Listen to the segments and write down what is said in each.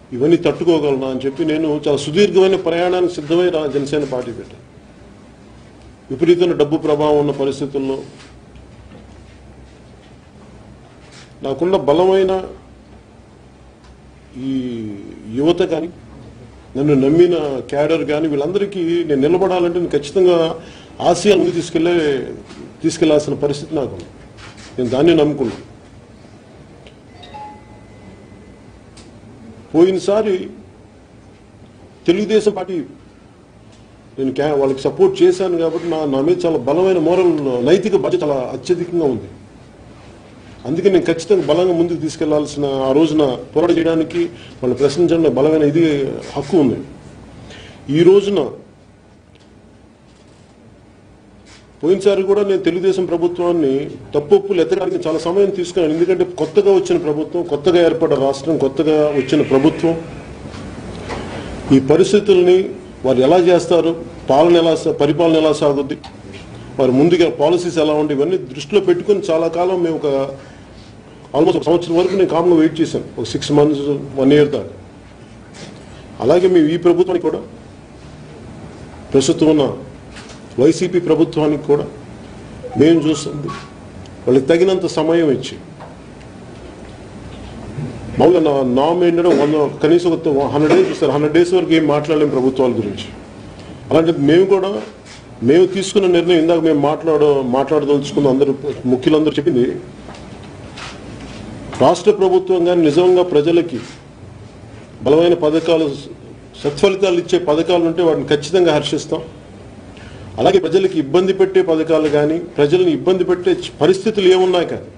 ఇవన్నీ తట్టుకోగలనా అని చెప్పి నేను చాలా సుదీర్ఘమైన ప్రయాణానికి సిద్ధమై రా- జనసేన పార్టీ పెట్టాను విపరీతమైన డబ్బు ప్రభావం ఉన్న పరిస్థితుల్లో నాకున్న బలమైన ఈ యువత కానీ నన్ను నమ్మిన క్యాడర్ కానీ వీళ్ళందరికీ నేను నిలబడాలంటే నేను ఖచ్చితంగా ఆసియా ముందు తీసుకెళ్లే తీసుకెళ్లాల్సిన పరిస్థితి నాకు ఉంది. నేను దాన్ని నమ్ముకున్నాను పోయినసారి తెలుగుదేశం పార్టీ నేను క్యా వాళ్ళకి సపోర్ట్ చేశాను కాబట్టి నా నా మీద చాలా బలమైన మోరల్ నైతిక బాధ్యత చాలా అత్యధికంగా ఉంది అందుకే నేను ఖచ్చితంగా బలంగా ముందుకు తీసుకెళ్లాల్సిన ఆ రోజున పోరాటం చేయడానికి వాళ్ళు ప్రశ్నించడం బలమైన ఇది హక్కు ఉంది ఈ రోజున పోయినసారి కూడా నేను తెలుగుదేశం ప్రభుత్వాన్ని తప్పులు ఎత్తడానికి చాలా సమయం తీసుకున్నాను ఎందుకంటే కొత్తగా వచ్చిన ప్రభుత్వం కొత్తగా ఏర్పడ్డ రాష్ట్రం కొత్తగా వచ్చిన ప్రభుత్వం ఈ పరిస్థితుల్ని వారు ఎలా చేస్తారు పాలన ఎలా సా- పరిపాలన ఎలా సాగుద్ది వారి ముందుగా పాలసీస్ ఎలా ఉండి ఇవన్నీ దృష్టిలో పెట్టుకుని చాలా కాలం మేము ఒక ఆల్మోస్ట్ ఒక సంవత్సరం వరకు నేను కామ్గా వెయిట్ చేశాను ఒక సిక్స్ మంత్స్ వన్ ఇయర్ దాకా అలాగే మేము ఈ ప్రభుత్వానికి కూడా ప్రస్తుతం ఉన్న వైసీపీ ప్రభుత్వానికి కూడా మేము చూస్తుంది వాళ్ళకి తగినంత సమయం ఇచ్చి మామూలుగా నా నామ్ ఏంటంటే వంద కనీసం ఒక హండ్రెడ్ డేస్ ఇస్తారు హండ్రెడ్ డేస్ వరకు ఏం మాట్లాడలేం ప్రభుత్వాల గురించి అలాంటి మేము కూడా మేము తీసుకున్న నిర్ణయం ఇందాక మేము మాట్లాడ మాట్లాడదలుచుకున్న అందరూ ముఖ్యులందరూ చెప్పింది రాష్ట్ర ప్రభుత్వం కానీ నిజంగా ప్రజలకి బలమైన పథకాలు సత్ఫలితాలు ఇచ్చే పథకాలు ఉంటే వాటిని ఖచ్చితంగా హర్షిస్తాం అలాగే ప్రజలకి ఇబ్బంది పెట్టే పథకాలు కానీ ప్రజల్ని ఇబ్బంది పెట్టే పరిస్థితులు ఏమున్నాయి కానీ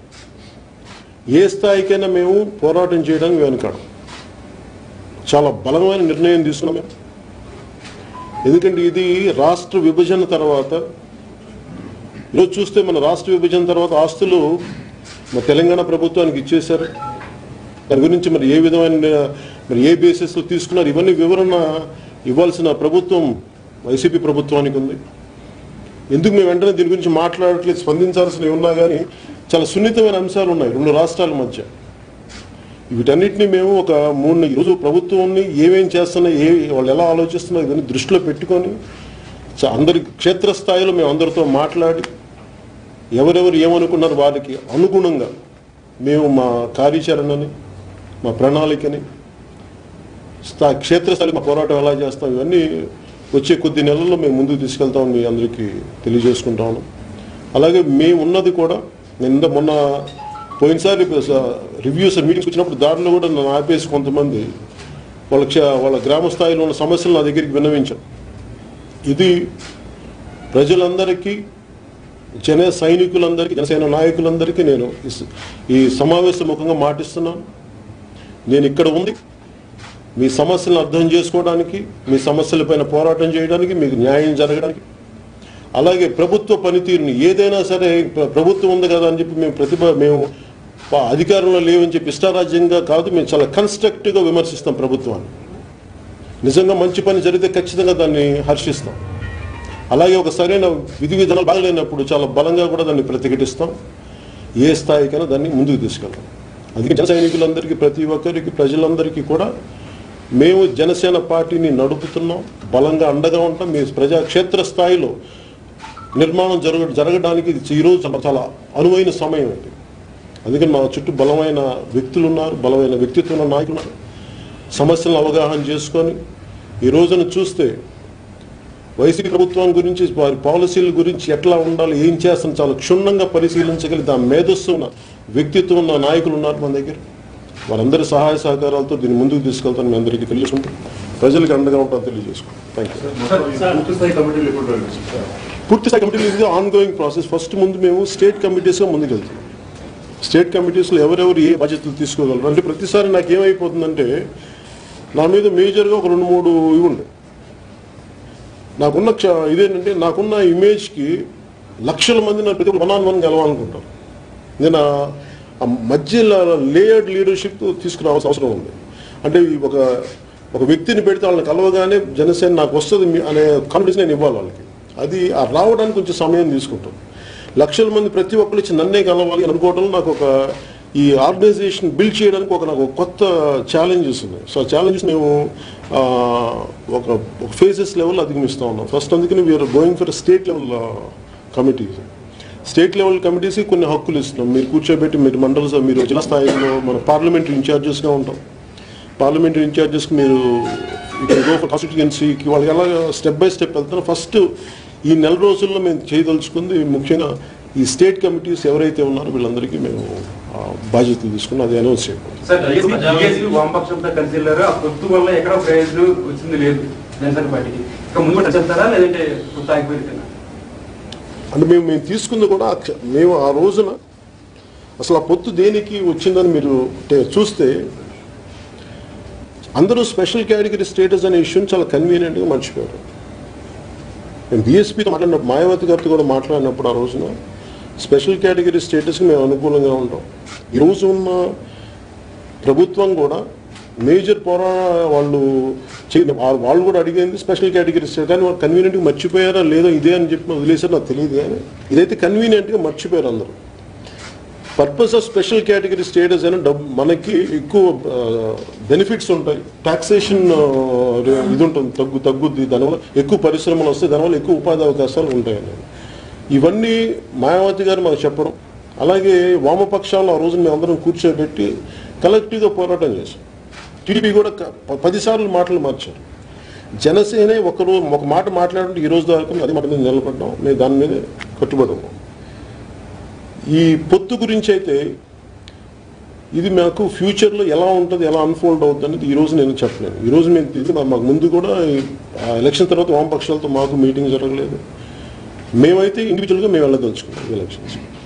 ఏ స్థాయికైనా మేము పోరాటం చేయడానికి వెనుకాడం చాలా బలమైన నిర్ణయం తీసుకున్నాం మేము ఎందుకంటే ఇది రాష్ట్ర విభజన తర్వాత ఈరోజు చూస్తే మన రాష్ట్ర విభజన తర్వాత ఆస్తులు మన తెలంగాణ ప్రభుత్వానికి ఇచ్చేశారు దాని గురించి మరి ఏ విధమైన మరి ఏ బేసిస్లో తీసుకున్నారు ఇవన్నీ వివరణ ఇవ్వాల్సిన ప్రభుత్వం వైసీపీ ప్రభుత్వానికి ఉంది ఎందుకు మేము వెంటనే దీని గురించి మాట్లాడట్లేదు స్పందించాల్సినవి ఉన్నా కానీ చాలా సున్నితమైన అంశాలు ఉన్నాయి రెండు రాష్ట్రాల మధ్య వీటన్నిటిని మేము ఒక మూడు ఈరోజు ప్రభుత్వాన్ని ఏమేం చేస్తున్నా ఏ వాళ్ళు ఎలా ఆలోచిస్తున్నా ఇవన్నీ దృష్టిలో పెట్టుకొని చ- అందరి క్షేత్రస్థాయిలో మేము అందరితో మాట్లాడి ఎవరెవరు ఏమనుకున్నారు వారికి అనుగుణంగా మేము మా కార్యాచరణని మా ప్రణాళికని స్థా క్షేత్రస్థాయి మా పోరాటం ఎలా చేస్తాం ఇవన్నీ వచ్చే కొద్ది నెలల్లో మేము ముందుకు తీసుకెళ్తాం మీ అందరికీ తెలియజేసుకుంటాను అలాగే మేము ఉన్నది కూడా నిన్న మొన్న పోయినసారి రివ్యూస్ మీటింగ్స్ వచ్చినప్పుడు దారిలో కూడా నన్ను ఆపేసి కొంతమంది వాళ్ళ క్ష- వాళ్ళ గ్రామ స్థాయిలో ఉన్న సమస్యలు నా దగ్గరికి విన్నవించారు ఇది ప్రజలందరికీ జన సైనికులందరికీ జనసేన నాయకులందరికీ నేను ఈ స- ఈ సమావేశ ముఖంగా మాటిస్తున్నాను నేను ఇక్కడ ఉంది మీ సమస్యలను అర్థం చేసుకోవడానికి మీ సమస్యలపైన పోరాటం చేయడానికి మీకు న్యాయం జరగడానికి అలాగే ప్రభుత్వ పనితీరుని ఏదైనా సరే ప్ర- ప్రభుత్వం ఉంది కదా అని చెప్పి మేము ప్రతిభ మేము ప- అధికారంలో లేవని చెప్పి ఇష్టారాజ్యంగా కాదు మేము చాలా కన్స్ట్రక్టివ్గా విమర్శిస్తాం ప్రభుత్వాన్ని నిజంగా మంచి పని జరిగితే ఖచ్చితంగా దాన్ని హర్షిస్తాం అలాగే ఒక సరైన విధి విధానాలు బాగలేనప్పుడు చాలా బలంగా కూడా దాన్ని ప్రతిఘటిస్తాం ఏ స్థాయికైనా దాన్ని ముందుకు తీసుకెళ్తాం అందుకే జన సైనికులందరికీ ప్రతి ఒక్కరికి ప్రజలందరికీ కూడా మేము జనసేన పార్టీని నడుపుతున్నాం బలంగా అండగా ఉంటాం మీ ప్రజా క్షేత్ర స్థాయిలో నిర్మాణం జరగ జరగడానికి ఇది ఈరోజు చాలా చాలా అనువైన సమయం ఇది అందుకని మా చుట్టూ బలమైన వ్యక్తులు ఉన్నారు బలమైన వ్యక్తిత్వం ఉన్న నాయకులు ఉన్నారు సమస్యలను అవగాహన చేసుకొని ఈ రోజున చూస్తే వైసీపీ ప్రభుత్వం గురించి వారి పాలసీల గురించి ఎట్లా ఉండాలి ఏం చేస్తాం చాలా క్షుణ్ణంగా పరిశీలించగలిగి దాని మేధస్సు ఉన్న వ్యక్తిత్వం ఉన్న నాయకులు ఉన్నారు మన దగ్గర వారందరి సహాయ సహకారాలతో దీన్ని ముందుకు తీసుకెళ్తాను మీ అందరికీ తెలియజేసుకుంటూ ప్రజలకు అండగా ఉంటాను తెలియజేసుకుంటాం థ్యాంక్ యూ పూర్తి స్థాయి కమిటీలు ఎప్పుడు వరకు సార్? పూర్తి స్థాయి కమిటీలు ఇది ఆన్ గోయింగ్ ప్రాసెస్ ఫస్ట్ ముందు మేము స్టేట్ కమిటీస్గా ముందుకు వెళ్తాం స్టేట్ కమిటీస్లో ఎవరెవరు ఏ బాధ్యతలు తీసుకోగలరు అంటే ప్రతిసారి నాకు ఏమైపోతుందంటే నా మీద మేజర్గా ఒక రెండు మూడు ఇవి ఉండే నాకున్న క్ష- ఇదేంటంటే నాకున్న ఇమేజ్కి లక్షల మంది నా ప్రతి వన్ ఆన్ వన్ గెలవాలనుకుంటారు నేను ఆ- ఆ మధ్యలో లేయర్డ్ లీడర్షిప్ తీసుకురావాల్సిన అవసరం ఉంది అంటే ఈ ఒక ఒక వ్యక్తిని పెడితే వాళ్ళని కలవగానే జనసేన నాకు వస్తుంది మీ- అనే కాన్ఫిడెన్స్ నేను ఇవ్వాలి వాళ్ళకి అది ఆ రావడానికి కొంచెం సమయం తీసుకుంటాం లక్షల మంది ప్రతి ఒక్కరు ఇచ్చి నన్నే కలవాలి అనుకోవడం నాకు ఒక ఈ ఆర్గనైజేషన్ బిల్డ్ చేయడానికి ఒక నాకు ఒక కొత్త ఛాలెంజెస్ ఉన్నాయి సో ఆ ఛాలెంజెస్ మేము ఆ, ఒక ఒక ఫేజెస్ లెవెల్ అధిగమిస్తూ ఉన్నాం ఫస్ట్ అందుకని we're going for state level committees state level కమిటీస్కి కొన్ని హక్కులు ఇస్తున్నాం మీరు కూర్చోబెట్టి మీరు మండల సభ- మీరు జిల్లా స్థాయిలో మన పార్లమెంటరీ ఇన్ఛార్జెస్గా ఉంటాం పార్లమెంటరీ ఇన్ఛార్జెస్కి మీరు ఇక్కడ గో ఫర్ కాన్స్టిట్యుయెన్సీకి వాళ్ళకి ఎలా స్టెప్ బై స్టెప్ వెళ్తారో ఫస్ట్ ఈ నెల రోజుల్లో మేము చేయదలుచుకుంది ముఖ్యంగా ఈ స్టేట్ కమిటీస్ ఎవరైతే ఉన్నారో వీళ్ళందరికీ మేము ఆ, బాధ్యతలు తీసుకుని అది అనౌన్స్ చేయబోతున్నాం సార్ డిఎస్సీ వామపక్షంతో కలిసి వెళ్ళారు ఆ పొత్తు వల్ల ఎక్కడ ప్రయోజనం వచ్చింది లేదు జనసేన పార్టీకి ఇక ముందు కూడా చెప్తారా లేదంటే పొత్తు ఆగిపోయిందా అంటే మేము మేము తీసుకుంది కూడా ఆ క్ష- మేము ఆ రోజున అసలు ఆ పొత్తు దేనికి వచ్చిందని మీరు టే- చూస్తే అందరూ స్పెషల్ కేటగిరీ స్టేటస్ అనే ఇష్యూని చాలా కన్వీనియంట్గా మర్చిపోయారు మేము బీఎస్పీతో మాట్లాడినప్పుడు మాయావతి గారితో కూడా మాట్లాడినప్పుడు ఆ రోజున స్పెషల్ కేటగిరీ స్టేటస్కి మేము అనుకూలంగా ఉంటాం ఈరోజు ఉన్న ప్రభుత్వం కూడా మేజర్ పోరా వాళ్ళు చే- వా- వాళ్ళు కూడా అడిగింది స్పెషల్ కేటగిరీ స్టేట్ కానీ వాళ్ళు కన్వీనియంట్గా మర్చిపోయారా లేదో ఇదే అని చెప్పి వదిలేసారు నాకు తెలియదు కానీ ఇదైతే కన్వీనియంట్గా మర్చిపోయారు అందరూ purpose of special category status అయినా డబ్బు మనకి ఎక్కువ బెనిఫిట్స్ ఉంటాయి టాక్సేషన్ ఇది ఉంటుంది తగ్గు తగ్గుద్ది దానివల్ల ఎక్కువ పరిశ్రమలు వస్తాయి దానివల్ల ఎక్కువ ఉపాధి అవకాశాలు ఉంటాయి అనేది ఇవన్నీ మాయావతి గారు మాకు చెప్పడం అలాగే వామపక్షాలు ఆ రోజు మేము అందరం కూర్చోబెట్టి కలెక్టివ్గా పోరాటం చేశాం టీడీపీ కూడా క- ప- పదిసార్లు మాటలు మార్చారు జనసేనే ఒకరు ఒక మాట మాట్లాడుతుంటే ఈ రోజు దాకా మేము అదే మాట మీద నిలబడ్డాం మేము దాని మీద కట్టుబడి ఉన్నాం ఈ పొత్తు గురించి అయితే ఇది మాకు ఫ్యూచర్లో ఎలా ఉంటుంది ఎలా అన్ఫోల్డ్ అవుతుంది అనేది ఈ రోజు నేను చెప్పలేను ఈ రోజు మేము ఇది మా- మాకు ముందు కూడా ఈ- ఆ ఎలక్షన్ తర్వాత వామపక్షాలతో మాకు మీటింగ్ జరగలేదు మేమైతే ఇండివిజువల్గా మేము వెళ్ళదలుచుకున్నాం ఎలక్షన్స్